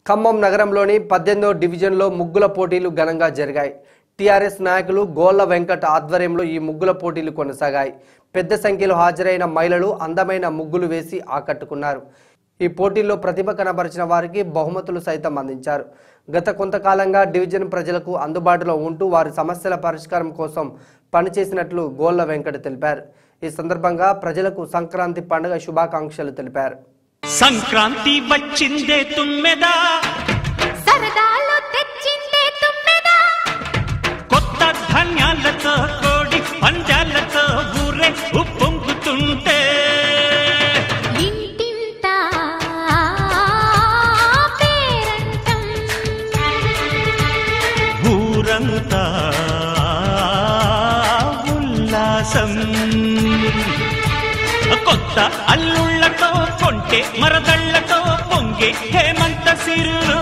ఖమ్మం నగరంలోని పద్దెనిమిదో డివిజన్లో ముగ్గుల పోటీలు ఘనంగా జరిగాయి టీఆర్ఎస్ నాయకులు గోళ్ల వెంకట్ ఆధ్వర్యంలో ఈ ముగ్గుల పోటీలు కొనసాగాయి పెద్ద సంఖ్యలో హాజరైన మహిళలు అందమైన ముగ్గులు వేసి ఆకట్టుకున్నారు ఈ పోటీల్లో ప్రతిభ కనబరిచిన వారికి బహుమతులు సైతం అందించారు గత కొంతకాలంగా డివిజన్ ప్రజలకు అందుబాటులో ఉంటూ వారి సమస్యల పరిష్కారం కోసం పనిచేసినట్లు గోళ్ల వెంకట్ తెలిపారు ఈ సందర్భంగా ప్రజలకు సంక్రాంతి పండుగ శుభాకాంక్షలు తెలిపారు సంక్రాంతి వచ్చిందే తుమ్మెదా సరదాలు తెచ్చిందే తుమ్మెదా కొత్త ధాన్యాలతో కోడి పంజాలతో ఊరే ఉప్పొంగుతుంటే ఇంటింటా పేరంటం ఊరంతా ఉల్లాసం కొత్త అల్లుళ్ళతో కొంటే మరదళ్ళతో పొంగే హేమంత సిరులు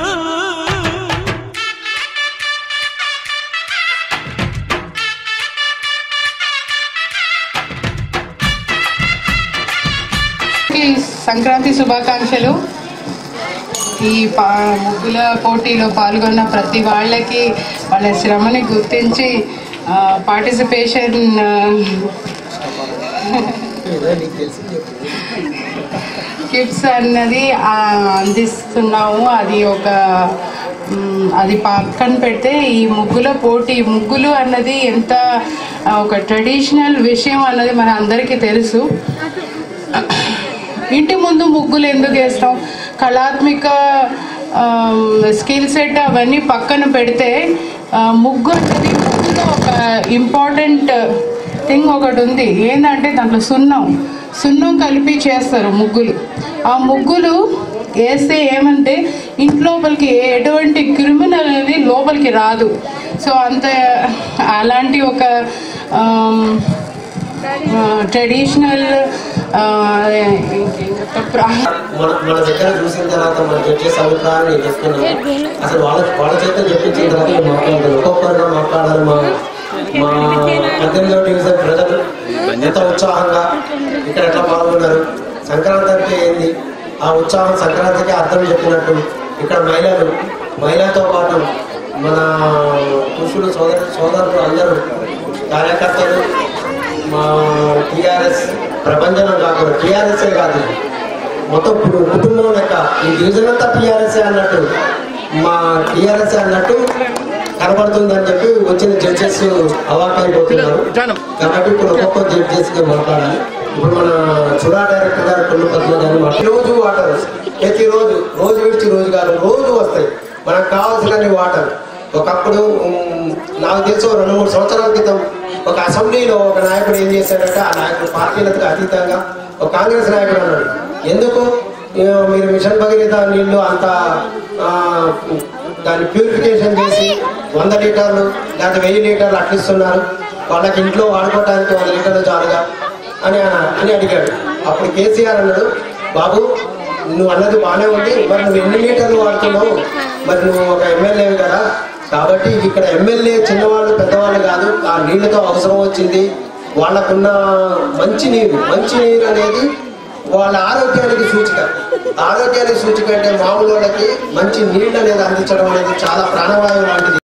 ఈ సంక్రాంతి శుభాకాంక్షలు ఈ పా ముగ్గుల పోటీలో పాల్గొన్న ప్రతి వాళ్ళకి వాళ్ళ శ్రమని గుర్తించి పార్టిసిపేషన్ కిట్స్ అన్నది ఆ, అందిస్తున్నాము అది ఒక మ్, అది పక్కన పెడితే ఈ ముగ్గుల పోటీ ముగ్గులు అన్నది ఎంత ఆ, ఒక ట్రెడిషనల్ విషయం అన్నది మన అందరికీ తెలుసు ఇంటి ముందు ముగ్గులు ఎందుకు వేస్తాం కళాత్మక స్కిల్ సెట్ అవన్నీ పక్కన పెడితే ఆ, ముగ్గు అనేది ముగ్గులో ఒక ఇంపార్టెంట్ థింగ్ ఒకటి ఉంది ఏంటంటే దాంట్లో సున్నం సున్నం కలిపి చేస్తారు ముగ్గులు ఆ ముగ్గులు వేస్తే ఏమంటే ఇంట్లోపలికి ఎటువంటి క్రిమినల్ అనేది లోపలికి రాదు సో అంత అలాంటి ఒక ఆమ్, ట్రెడిషనల్ మన మన దగ్గర చూసిన తర్వాత మన జడ్జెస్ అభిప్రాయాలు నేను చెప్తున్నాను అసలు వాళ్ళ వాళ్ళ చేత చెప్పించిన తర్వాత నేను మాట్లాడతాను ఒక్కొక్కరుగా మాట్లాడాలి మా మా పద్దెనిమిదో డివిజన్ ప్రజలు ఎంత ఉత్సాహంగా ఇక్కడ ఎట్లా పాల్గొన్నారు సంక్రాంతి అంటే ఏంది ఆ ఉత్సాహం సంక్రాంతికి అర్థం చెప్పినట్టు ఇక్కడ మహిళలు మహిళలతో పాటు మన పురుషులు సోదరు సోదరులు అందరూ కార్యకర్తలు మా టీఆర్ఎస్ ప్రపంచం కాకుండా టీఆర్ఎస్ఏ కాదు మొత్తం కు- కుటుంబం లెక్క ఈ డివిజన్ అంతా టీఆర్ఎస్ అన్నట్టు మా టీఆర్ఎస్ అన్నట్టు కనబడుతుందని చెప్పి వచ్చిన జడ్జెస్ అవాకైపోతున్నారు కాబట్టి ఇప్పుడు ఒక్కొక్క జడ్జెస్ గా మాట్లాడాలి ఇప్పుడు మన చుడా డైరెక్టర్ గారు కొన్ని పద్మ గారు మాట్లాడారు. రోజు వాటర్ ప్రతి రోజు రోజు విడిచి రోజు కాదు రోజు వస్తాయి మనకు కావాల్సిన వాటర్ ఒకప్పుడు ఉమ్, నాకు తెలిసి ఓ రెండు మూడు సంవత్సరాల క్రితం ఒక అసెంబ్లీలో ఒక నాయకుడు ఏం చేశాడంటే ఆ నాయకుడు పార్టీలకు అతీతంగా ఒక కాంగ్రెస్ నాయకుడు అన్నాడు ఎందుకు ఆ, మీరు మిషన్ భగీరథ నీళ్లు అంత ఆ, దాన్ని ప్యూరిఫికేషన్ చేసి వంద లీటర్లు లేదా వెయ్యి లీటర్లు అట్లిస్తున్నారు వాళ్ళకి ఇంట్లో వాడుకోవడానికి వంద లీటర్లు చాలుగా అని అని అడిగాడు అప్పుడు కేసీఆర్ అన్నాడు బాబు నువ్వు అన్నది బాగానే ఉంది మరి నువ్వు ఎన్ని లీటర్లు వాడుతున్నావు మరి నువ్వు ఒక ఎమ్మెల్యే కదా కాబట్టి ఇక్కడ ఎమ్మెల్యే చిన్నవాళ్ళు పెద్దవాళ్ళు కాదు ఆ నీళ్ళతో అవసరం వచ్చింది వాళ్ళకున్న మంచి నీరు మంచి నీరు అనేది వాళ్ళ ఆరోగ్యానికి సూచిక ఆరోగ్యానికి సూచిక అంటే మామూలు వాళ్ళకి మంచి నీళ్ళు అనేది అందించడం అనేది చాలా ప్రాణవాయువు లాంటిది